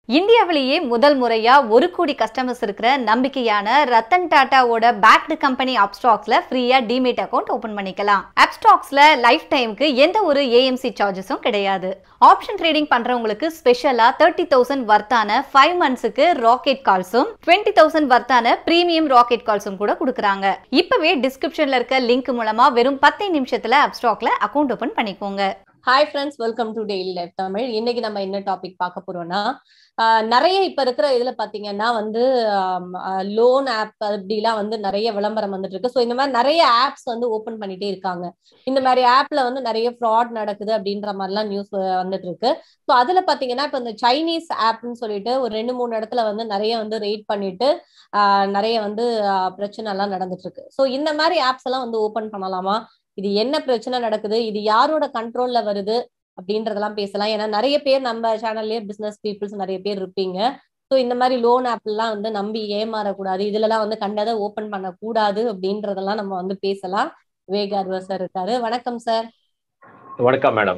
இந்தியாவிலேயே முதல் முறையா ஒரு கோடி கஸ்டமர்ஸ் இருக்கிற நம்பிக்கையான ரத்தன் டாட்டாவோட பேக்டு கம்பெனி அப்ஸ்டாக்ஸ்ல ஃப்ரீயா டிமேட் அக்கௌண்ட் ஓபன் பண்ணிக்கலாம் அப்ஸ்டாக்ஸ்ல லைஃப் டைமுக்கு எந்த ஒரு ஏஎம்சி சார்ஜஸும் கிடையாது ஆப்ஷன் ட்ரேடிங் பண்றவங்களுக்கு ஸ்பெஷலா தேர்ட்டி தௌசண்ட் வர்த்தான ஃபைவ் மந்த்ஸுக்கு ராக்கெட் கால்ஸும் டுவெண்ட்டி தௌசண்ட் வர்த்தான பிரீமியம் ராக்கெட் கால்ஸும் கூட கொடுக்குறாங்க இப்பவே டிஸ்கிரிப்ஷன்ல இருக்க லிங்க் மூலமா வெறும் பத்து நிமிஷத்துல அப்ஸ்டாக்ல அக்கௌண்ட் ஓபன் பண்ணிக்கோங்க hi friends welcome to daily life Tamil இன்னைக்கு நம்ம என்ன டாபிக் பார்க்க போறோம்னா ஆஹ் நிறைய இப்ப இருக்கிற இதுல பாத்தீங்கன்னா வந்து லோன் ஆப் அப்படிலாம் வந்து நிறைய விளம்பரம் வந்துட்டு இருக்கு ஸோ இந்த மாதிரி நிறைய ஆப்ஸ் வந்து ஓபன் பண்ணிட்டே இருக்காங்க இந்த மாதிரி ஆப்ல வந்து நிறைய ஃப்ராட் நடக்குது அப்படின்ற மாதிரிலாம் நியூஸ் வந்துட்டு இருக்கு ஸோ அதுல பாத்தீங்கன்னா இப்ப இந்த சைனீஸ் ஆப்னு சொல்லிட்டு ஒரு ரெண்டு மூணு இடத்துல வந்து நிறைய வந்து ரெய்ட் பண்ணிட்டு ஆஹ் நிறைய வந்து ஆஹ் பிரச்சனை எல்லாம் நடந்துட்டு இருக்கு ஸோ இந்த மாதிரி ஆப்ஸ் எல்லாம் வந்து ஓபன் பண்ணலாமா இது என்ன பிரச்சனை நடக்குது இது யாரோட கண்ட்ரோல்ல வருது அப்படின்றதெல்லாம் பேசலாம் ஏன்னா நிறைய பேர் நம்ம சேனல்லயே பிசினஸ் பீப்புள்ஸ் நிறைய பேர் இருப்பீங்க ஸோ இந்த மாதிரி லோன் ஆப்லாம் வந்து நம்பி ஏமாறக்கூடாது இதுலலாம் வந்து கண்டதை ஓபன் பண்ணக்கூடாது அப்படின்றதெல்லாம் நம்ம வந்து பேசலாம் வேக் அர்வர் சார் இருக்காரு வணக்கம் சார் வணக்கம் மேடம்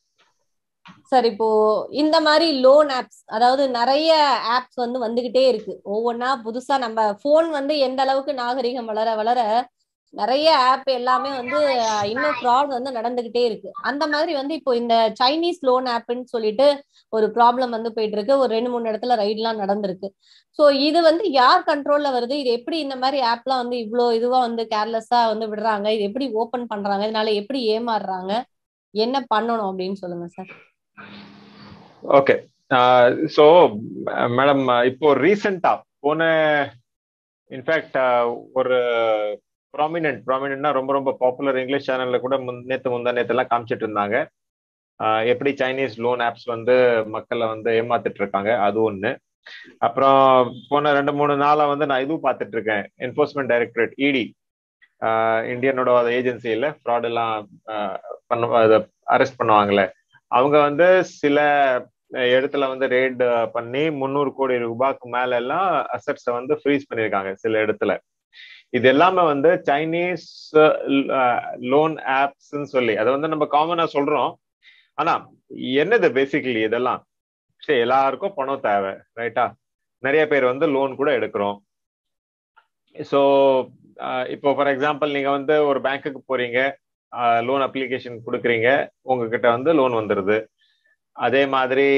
சார் இப்போ இந்த மாதிரி லோன் ஆப்ஸ் அதாவது நிறைய ஆப்ஸ் வந்து வந்துகிட்டே இருக்கு ஒவ்வொன்றா புதுசா நம்ம போன் வந்து எந்த அளவுக்கு நாகரிகம் வளர வளர நிறைய ஆப் எல்லாமே வந்து இன்னும் ஃப்ராட் வந்து நடந்துகிட்டே இருக்கு அந்த மாதிரி வந்து இப்போ இந்த சைனீஸ் லோன் ஆப்னு சொல்லிட்டு ஒரு ப்ராப்ளம் வந்து போயிட்டு இருக்கு ஒரு ரெண்டு மூணு இடத்துல ரைட்லாம் நடந்திருக்கு ஸோ இது வந்து யார் கண்ட்ரோல்ல வருது இது எப்படி இந்த மாதிரி ஆப்லாம் வந்து இவ்வளோ இதுவா வந்து கேர்லெஸ்ஸா வந்து விடுறாங்க இது எப்படி ஓபன் பண்றாங்க இதனால எப்படி ஏமாறுறாங்க என்ன பண்ணணும் அப்படின்னு சொல்லுங்க சார் ஓகே ஸோ மேடம் இப்போ ரீசெண்டா போன இன்ஃபேக்ட் ஒரு ப்ராமினென்ட் ப்ராமினென்ட்னா ரொம்ப ரொம்ப பாப்புலர் இங்கிலீஷ் சேனல்ல கூட நேற்று முந்தா நேற்று எல்லாம் காமிச்சிட்டு இருந்தாங்க எப்படி சைனீஸ் லோன் ஆப்ஸ் வந்து மக்களை வந்து ஏமாத்திட்டு இருக்காங்க அது ஒன்று அப்புறம் போன ரெண்டு மூணு நாளாக வந்து நான் இதுவும் பார்த்துட்டு இருக்கேன் என்ஃபோர்ஸ்மெண்ட் டைரக்டரேட் இடி இந்தியனோட ஏஜென்சியில் ஃப்ராட் எல்லாம் பண்ண அரெஸ்ட் பண்ணுவாங்களே அவங்க வந்து சில இடத்துல வந்து ரேட் பண்ணி முந்நூறு கோடி ரூபாய்க்கு மேல எல்லாம் அசட்ஸை வந்து ஃப்ரீஸ் பண்ணியிருக்காங்க சில இடத்துல இது எல்லாமே வந்து சைனீஸ் லோன் ஆப்ஸ்ன்னு சொல்லி அதை வந்து நம்ம காமனா சொல்றோம் ஆனா என்னது பேசிக்கலி இதெல்லாம் சரி எல்லாருக்கும் பணம் தேவை ரைட்டா நிறைய பேர் வந்து லோன் கூட எடுக்கிறோம் ஸோ இப்போ ஃபார் எக்ஸாம்பிள் நீங்க வந்து ஒரு பேங்க்குக்கு போறீங்க லோன் அப்ளிகேஷன் கொடுக்குறீங்க உங்ககிட்ட வந்து லோன் வந்துடுது அதே மாதிரி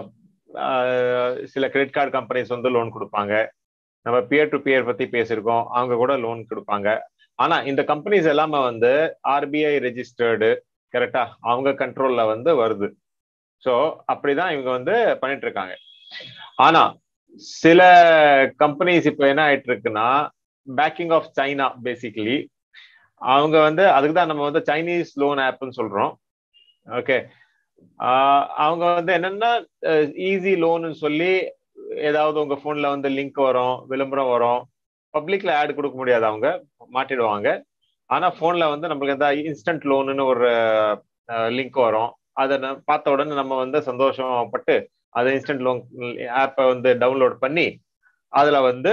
சில கிரெடிட் கார்டு கம்பெனிஸ் வந்து லோன் கொடுப்பாங்க நம்ம பியர் டு பியர் பத்தி பேசியிருக்கோம் அவங்க கூட லோன் கொடுப்பாங்க ஆனா இந்த கம்பெனிஸ் எல்லாமே வந்து ஆர்பிஐ ரெஜிஸ்டர்டு கரெக்டா அவங்க கண்ட்ரோல்ல வந்து வருது ஸோ அப்படிதான் இவங்க வந்து பண்ணிட்டு இருக்காங்க ஆனா சில கம்பெனிஸ் இப்போ என்ன ஆயிட்டு இருக்குன்னா பேக்கிங் ஆஃப் சைனா பேசிக்கலி அவங்க வந்து அதுக்கு தான் நம்ம வந்து சைனீஸ் லோன் ஆப்னு சொல்றோம் ஓகே அவங்க வந்து என்னன்னா ஈஸி லோன்னு சொல்லி ஏதாவது உங்க போன்ல வந்து லிங்க் வரும் விளம்பரம் வரும் பப்ளிக்ல ஆட் கொடுக்க முடியாது அவங்க மாட்டிடுவாங்க ஆனா போன்ல வந்து நம்மளுக்கு எந்த இன்ஸ்டன்ட் லோனுன்னு ஒரு லிங்க் வரும் அதை பார்த்த உடனே நம்ம வந்து சந்தோஷப்பட்டு அதை இன்ஸ்டன்ட் லோன் ஆப்பை வந்து டவுன்லோட் பண்ணி அதுல வந்து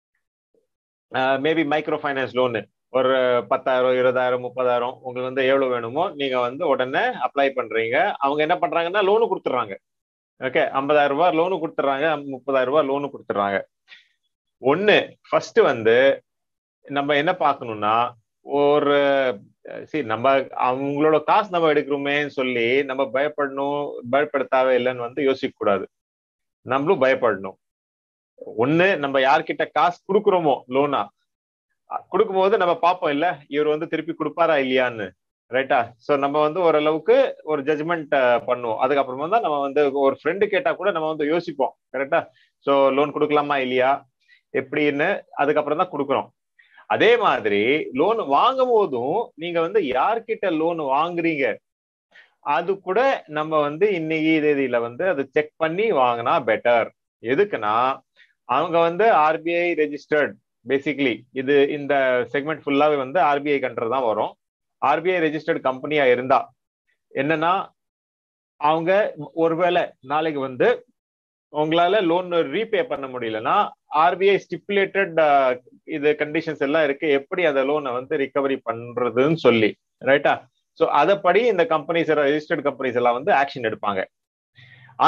மேபி மைக்ரோ ஃபைனான்ஸ் லோனு ஒரு பத்தாயிரம் இருபதாயிரம் முப்பதாயிரம் உங்களுக்கு வந்து எவ்வளவு வேணுமோ நீங்க வந்து உடனே அப்ளை பண்றீங்க அவங்க என்ன பண்றாங்கன்னா லோனு கொடுத்துட்றாங்க ஓகே ஐம்பதாயிரம் ரூபாய் லோனு கொடுத்துட்றாங்க முப்பதாயிரம் ரூபாய் லோனு கொடுத்துட்றாங்க ஒண்ணு ஃபர்ஸ்ட் வந்து நம்ம என்ன பார்க்கணும்னா ஒரு சரி நம்ம அவங்களோட காசு நம்ம எடுக்கிறோமேன்னு சொல்லி நம்ம பயப்படணும் பயப்படுத்தாவே இல்லைன்னு வந்து யோசிக்க கூடாது நம்மளும் பயப்படணும் ஒண்ணு நம்ம யார்கிட்ட காசு கொடுக்குறோமோ லோனா கொடுக்கும்போது நம்ம பார்ப்போம் இல்ல இவர் வந்து திருப்பி கொடுப்பாரா இல்லையான்னு ரைட்டா ஸோ நம்ம வந்து ஓரளவுக்கு ஒரு ஜட்மெண்ட் பண்ணுவோம் அதுக்கப்புறமா தான் நம்ம வந்து ஒரு ஃப்ரெண்டு கேட்டா கூட நம்ம வந்து யோசிப்போம் கரெக்டா ஸோ லோன் கொடுக்கலாமா இல்லையா எப்படின்னு அதுக்கப்புறம் தான் கொடுக்குறோம் அதே மாதிரி லோன் வாங்கும் போதும் நீங்க வந்து யார்கிட்ட லோன் வாங்குறீங்க அது கூட நம்ம வந்து இன்னைக்கு தேதியில வந்து அதை செக் பண்ணி வாங்கினா பெட்டர் எதுக்குன்னா அவங்க வந்து ஆர்பிஐ ரெஜிஸ்டர்ட் பேசிக்லி இது இந்த செக்மெண்ட் ஃபுல்லாவே வந்து ஆர்பிஐ கண்ட்ரோல் தான் வரும் ஆர்பிஐ ரெஜிஸ்டர்ட் கம்பெனியா இருந்தா என்னன்னா அவங்க ஒருவேளை நாளைக்கு வந்து உங்களால லோன் ரீபே பண்ண முடியலன்னா ஆர்பிஐ ஸ்டிப்புலேட்டட் இது கண்டிஷன்ஸ் எல்லாம் இருக்கு எப்படி அந்த லோனை வந்து ரிகவரி பண்றதுன்னு சொல்லி ரைட்டா ஸோ அதைப்படி இந்த கம்பெனிஸ் ரெஜிஸ்டர்ட் கம்பெனிஸ் எல்லாம் வந்து ஆக்ஷன் எடுப்பாங்க ஆனா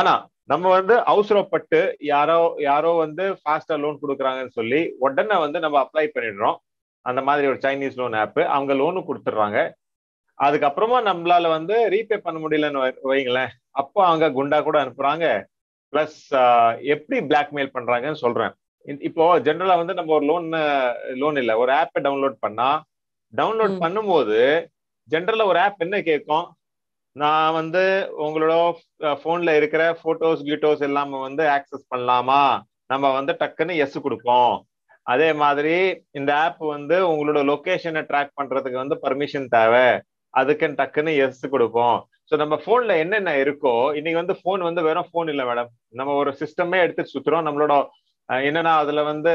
நம்ம வந்து அவசரப்பட்டு யாரோ யாரோ வந்து ஃபாஸ்டா லோன் கொடுக்குறாங்கன்னு சொல்லி உடனே வந்து நம்ம அப்ளை பண்ணிடுறோம் அந்த மாதிரி ஒரு சைனீஸ் லோன் ஆப் அவங்க லோனு கொடுத்துட்றாங்க அதுக்கப்புறமா நம்மளால வந்து ரீபே பண்ண முடியலன்னு வைங்களேன் அப்போ அவங்க குண்டா கூட அனுப்புறாங்க பிளஸ் எப்படி பிளாக்மெயில் பண்றாங்கன்னு சொல்றேன் இப்போ ஜென்ரலா வந்து நம்ம ஒரு லோன் லோன் இல்ல ஒரு ஆப்பை டவுன்லோட் பண்ணா டவுன்லோட் பண்ணும்போது ஜென்ரலா ஒரு ஆப் என்ன கேட்கும் நான் வந்து உங்களோட போன்ல இருக்கிற போட்டோஸ் கியூட்டோஸ் எல்லாமே வந்து ஆக்சஸ் பண்ணலாமா நம்ம வந்து டக்குன்னு எஸ் கொடுப்போம் அதே மாதிரி இந்த ஆப் வந்து உங்களோட லொக்கேஷனை ட்ராக் பண்றதுக்கு வந்து பர்மிஷன் தேவை அதுக்குன்னு டக்குன்னு எஸ் கொடுப்போம் ஸோ நம்ம போன்ல என்னென்ன இருக்கோ இன்னைக்கு வந்து போன் வந்து வெறும் போன் இல்லை மேடம் நம்ம ஒரு சிஸ்டமே எடுத்து சுத்துறோம் நம்மளோட என்னன்னா அதுல வந்து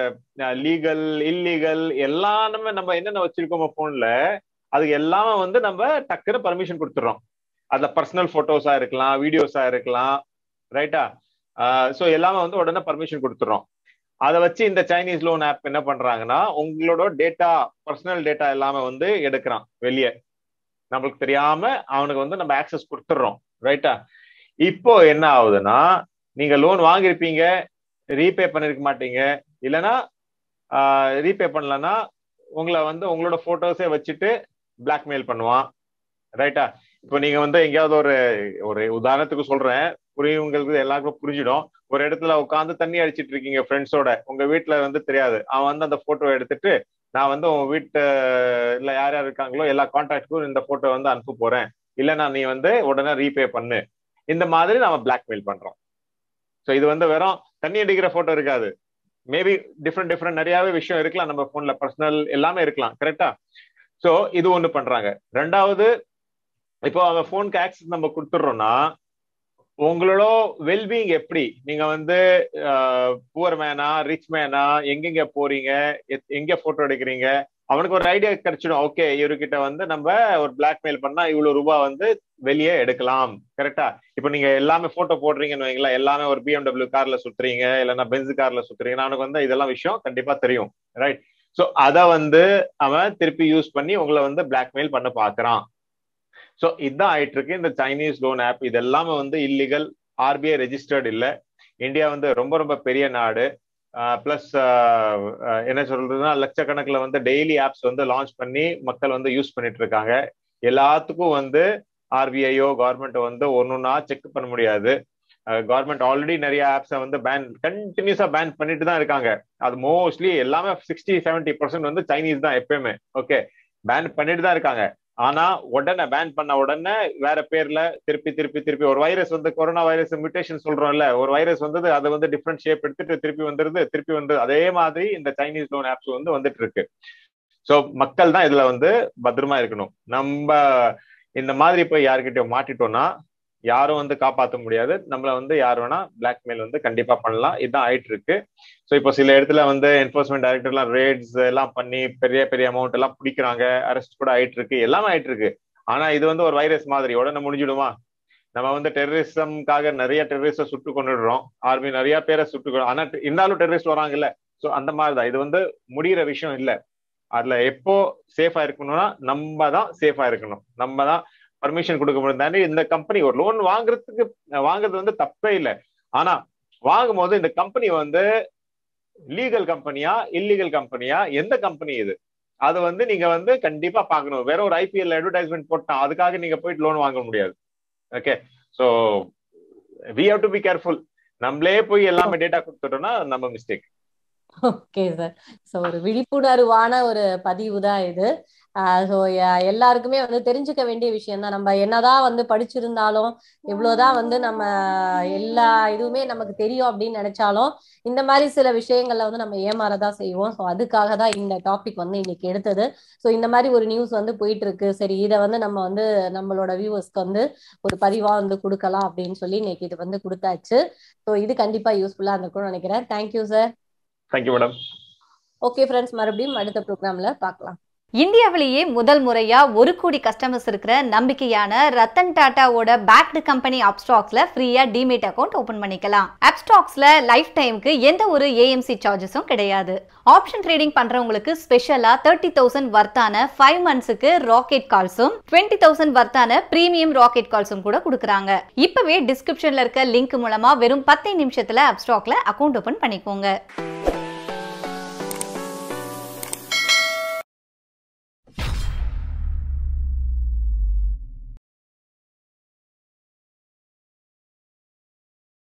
லீகல் இல்லீகல் எல்லாமே நம்ம என்னென்ன வச்சிருக்கோமோ போன்ல அதுக்கு எல்லாமே வந்து நம்ம டக்குன்னு பர்மிஷன் கொடுத்துறோம் அதுல பர்சனல் போட்டோஸா இருக்கலாம் வீடியோஸா இருக்கலாம் ரைட்டா ஸோ எல்லாமே வந்து உடனே பர்மிஷன் கொடுத்துறோம் அதை வச்சு இந்த சைனீஸ் லோன் ஆப் என்ன பண்றாங்கன்னா உங்களோட டேட்டா பர்சனல் டேட்டா எல்லாமே வந்து எடுக்கிறான் வெளியே நம்மளுக்கு தெரியாம அவனுக்கு வந்து நம்ம ஆக்சஸ் கொடுத்துட்றோம் ரைட்டா இப்போ என்ன ஆகுதுன்னா நீங்க லோன் வாங்கியிருப்பீங்க ரீபே பண்ணிருக்க மாட்டீங்க இல்லைன்னா ரீபே பண்ணலன்னா உங்களை வந்து உங்களோட போட்டோஸே வச்சுட்டு பிளாக்மெயில் பண்ணுவான் ரைட்டா இப்போ நீங்க வந்து எங்கேயாவது ஒரு ஒரு உதாரணத்துக்கு சொல்றேன் புரியுங்களுக்கு எல்லாருக்கும் புரிஞ்சிடும் ஒரு இடத்துல உட்காந்து தண்ணி அடிச்சிட்டு இருக்கீங்க ஃப்ரெண்ட்ஸோட உங்க வீட்டுல வந்து தெரியாது அவன் வந்து அந்த போட்டோ எடுத்துட்டு நான் வந்து உங்க வீட்டு இல்ல யார் யார் இருக்காங்களோ எல்லா கான்டாக்டுக்கும் இந்த போட்டோ வந்து அனுப்ப போறேன் இல்லைன்னா நீ வந்து உடனே ரீபே பண்ணு இந்த மாதிரி நம்ம பிளாக்மெயில் பண்றோம் ஸோ இது வந்து வெறும் தண்ணி அடிக்கிற போட்டோ இருக்காது மேபி டிஃப்ரெண்ட் டிஃப்ரெண்ட் நிறையாவே விஷயம் இருக்கலாம் நம்ம போன்ல பர்சனல் எல்லாமே இருக்கலாம் கரெக்டா ஸோ இது ஒண்ணு பண்றாங்க ரெண்டாவது இப்போ அவங்க போனுக்கு ஆக்சஸ் நம்ம கொடுத்துட்றோம்னா உங்களோட வெல்பீயிங் எப்படி நீங்க வந்து புவர் மேனா ரிச் மேனா எங்கெங்க போறீங்க எங்க போட்டோ எடுக்கிறீங்க அவனுக்கு ஒரு ஐடியா கிடைச்சிடும் ஓகே இவர்கிட்ட வந்து நம்ம ஒரு பிளாக்மெயில் பண்ணா இவ்வளவு ரூபாய் வந்து வெளியே எடுக்கலாம் கரெக்டா இப்போ நீங்க எல்லாமே போட்டோ போடுறீங்கன்னு வைங்களேன் எல்லாமே ஒரு பிஎம்டபிள்யூ கார்ல சுத்துறீங்க இல்லைன்னா பென்ஸ் கார்ல சுத்துறீங்க அவனுக்கு வந்து இதெல்லாம் விஷயம் கண்டிப்பா தெரியும் ரைட் ஸோ அதை வந்து அவன் திருப்பி யூஸ் பண்ணி உங்களை வந்து பிளாக்மெயில் பண்ண பாக்குறான் ஸோ இதுதான் ஆயிட்டு இருக்கு இந்த சைனீஸ் லோன் ஆப் இது எல்லாமே வந்து இல்லீகல் ஆர்பிஐ ரெஜிஸ்டர்ட் இல்லை இந்தியா வந்து ரொம்ப ரொம்ப பெரிய நாடு பிளஸ் என்ன சொல்றதுன்னா லட்சக்கணக்கில் வந்து டெய்லி ஆப்ஸ் வந்து லான்ச் பண்ணி மக்கள் வந்து யூஸ் பண்ணிட்டு இருக்காங்க எல்லாத்துக்கும் வந்து ஆர்பிஐயோ கவர்மெண்ட் வந்து ஒன்னொன்னா செக் பண்ண முடியாது கவர்மெண்ட் ஆல்ரெடி நிறைய ஆப்ஸை வந்து பேன் கண்டினியூஸா பேன் பண்ணிட்டு தான் இருக்காங்க அது மோஸ்ட்லி எல்லாமே சிக்ஸ்டி செவன்டி பர்சன்ட் வந்து சைனீஸ் தான் எப்பயுமே ஓகே பேன் பண்ணிட்டு தான் இருக்காங்க ஆனா உடனே பேன் பண்ண உடனே வேற பேர்ல திருப்பி திருப்பி திருப்பி ஒரு வைரஸ் வந்து கொரோனா வைரஸ் மியூட்டேஷன் சொல்றோம்ல ஒரு வைரஸ் வந்தது அது வந்து டிஃப்ரெண்ட் ஷேப் எடுத்துட்டு திருப்பி வந்துருது திருப்பி வந்து அதே மாதிரி இந்த சைனீஸ் லோன் ஆப்ஸ் வந்து வந்துட்டு இருக்கு ஸோ மக்கள் தான் இதுல வந்து பத்திரமா இருக்கணும் நம்ம இந்த மாதிரி போய் யாருக்கிட்ட மாட்டிட்டோம்னா யாரும் வந்து காப்பாற்ற முடியாது நம்மள வந்து யார் வேணா பிளாக்மெயில் வந்து கண்டிப்பா பண்ணலாம் இதுதான் ஆயிட்டு இருக்கு ஸோ இப்போ சில இடத்துல வந்து என்போர்ஸ்மெண்ட் டைரக்டர்லாம் ரேட்ஸ் எல்லாம் பண்ணி பெரிய பெரிய அமௌண்ட் எல்லாம் பிடிக்கிறாங்க அரெஸ்ட் கூட ஆயிட்டு இருக்கு எல்லாமே ஆயிட்டு இருக்கு ஆனா இது வந்து ஒரு வைரஸ் மாதிரி உடனே முடிஞ்சிடுமா நம்ம வந்து டெரரிசம்காக நிறைய டெரரிஸ்ட சுட்டு கொண்டுடுறோம் ஆர்மி நிறைய பேரை சுட்டு ஆனா இருந்தாலும் டெரரிஸ்ட் வராங்கல்ல ஸோ அந்த மாதிரிதான் இது வந்து முடிகிற விஷயம் இல்லை அதுல எப்போ சேஃபா இருக்கணும்னா நம்ம தான் சேஃபா இருக்கணும் நம்ம தான் பர்மிஷன் கொடுக்க முடியும் இந்த கம்பெனி ஒரு லோன் வாங்குறதுக்கு வாங்குறது வந்து தப்பே இல்லை ஆனா வாங்கும் போது இந்த கம்பெனி வந்து லீகல் கம்பெனியா இல்லீகல் கம்பெனியா எந்த கம்பெனி இது அது வந்து நீங்க வந்து கண்டிப்பா பாக்கணும் வேற ஒரு ஐபிஎல் அட்வர்டைஸ்மெண்ட் போட்டா அதுக்காக நீங்க போயிட்டு லோன் வாங்க முடியாது okay so we have to be careful நம்மளே போய் எல்லாமே டேட்டா கொடுத்துட்டோம்னா நம்ம மிஸ்டேக் ஓகே சார் ஸோ ஒரு விழிப்புணர்வான ஒரு பதிவு தான் இது ஸோ எல்லாருக்குமே வந்து தெரிஞ்சுக்க வேண்டிய விஷயம் தான் நம்ம என்னதான் வந்து படிச்சிருந்தாலும் எவ்வளோதான் வந்து நம்ம எல்லா இதுவுமே நமக்கு தெரியும் அப்படின்னு நினைச்சாலும் இந்த மாதிரி சில விஷயங்கள்ல வந்து நம்ம ஏமாறதான் செய்வோம் ஸோ அதுக்காக தான் இந்த டாபிக் வந்து இன்னைக்கு எடுத்தது ஸோ இந்த மாதிரி ஒரு நியூஸ் வந்து போயிட்டு இருக்கு சரி இதை வந்து நம்ம வந்து நம்மளோட வியூவர்ஸ்க்கு வந்து ஒரு பதிவா வந்து கொடுக்கலாம் அப்படின்னு சொல்லி இன்னைக்கு இது வந்து கொடுத்தாச்சு ஸோ இது கண்டிப்பா யூஸ்ஃபுல்லா இருந்திருக்கும்னு நினைக்கிறேன் thank you sir thank you madam okay friends மறுபடியும் அடுத்த ப்ரோக்ராம்ல பார்க்கலாம் இந்தியாவிலேயே முதல் முறையா ஒரு கோடி கஸ்டமர்ஸ் இருக்கிற நம்பிக்கையான ரத்தன் டாட்டாவோட பேக்டு கம்பெனி அப்ஸ்டாக்ஸ்ல ஃப்ரீயா டிமேட் அக்கௌண்ட் ஓபன் பண்ணிக்கலாம் அப்ஸ்டாக்ஸ்ல லைஃப் டைமுக்கு எந்த ஒரு ஏஎம்சி சார்ஜஸும் கிடையாது ஆப்ஷன் ட்ரேடிங் பண்றவங்களுக்கு ஸ்பெஷலா தேர்ட்டி தௌசண்ட் வர்த்தான ஃபைவ் மந்த்ஸுக்கு ராக்கெட் கால்ஸும் டுவெண்ட்டி தௌசண்ட் வர்த்தான பிரீமியம் ராக்கெட் கால்ஸும் கூட கொடுக்குறாங்க இப்பவே டிஸ்கிரிப்ஷன்ல இருக்க லிங்க் மூலமா வெறும் பத்தே நிமிஷத்துல அப்ஸ்டாக்ல அக்கௌண்ட் ஓபன் பண்ணிக்கோங்க